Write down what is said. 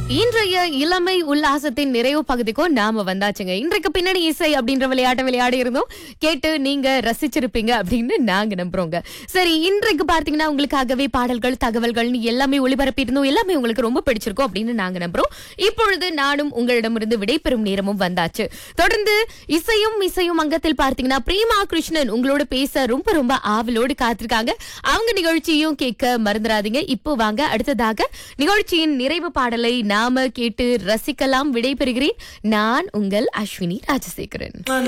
இன்றைய இளமை உல்லாசத்தின் நிறைவு பகுதிக்கும் நாம வந்தாச்சுங்க இன்றைக்கு பின்னணி இசை அப்படின்ற விளையாட்டை விளையாடி இருந்தோம் கேட்டு நீங்க ரசிச்சிருப்பீங்க அப்படின்னு நாங்க நம்புறோங்க சரி இன்றைக்கு பார்த்தீங்கன்னா உங்களுக்காகவே பாடல்கள் தகவல்கள்னு எல்லாமே ஒளிபரப்பி இருந்தோம் எல்லாமே உங்களுக்கு ரொம்ப பிடிச்சிருக்கும் அப்படின்னு நாங்க நம்புறோம் இப்பொழுது நானும் உங்களிடமிருந்து விடைபெறும் நேரமும் வந்தாச்சு தொடர்ந்து இசையும் இசையும் அங்கத்தில் பார்த்தீங்கன்னா பிரேமா கிருஷ்ணன் உங்களோட பேச ரொம்ப ரொம்ப ஆவலோடு காத்திருக்காங்க அவங்க நிகழ்ச்சியும் கேட்க மறந்துடாதீங்க இப்போ வாங்க அடுத்ததாக நிகழ்ச்சியின் நிறைவு பாடலை நாம கேட்டு ரசிக்கலாம் விடைபெறுகிறேன் நான் உங்கள் அஸ்வினி ராஜசேகரன்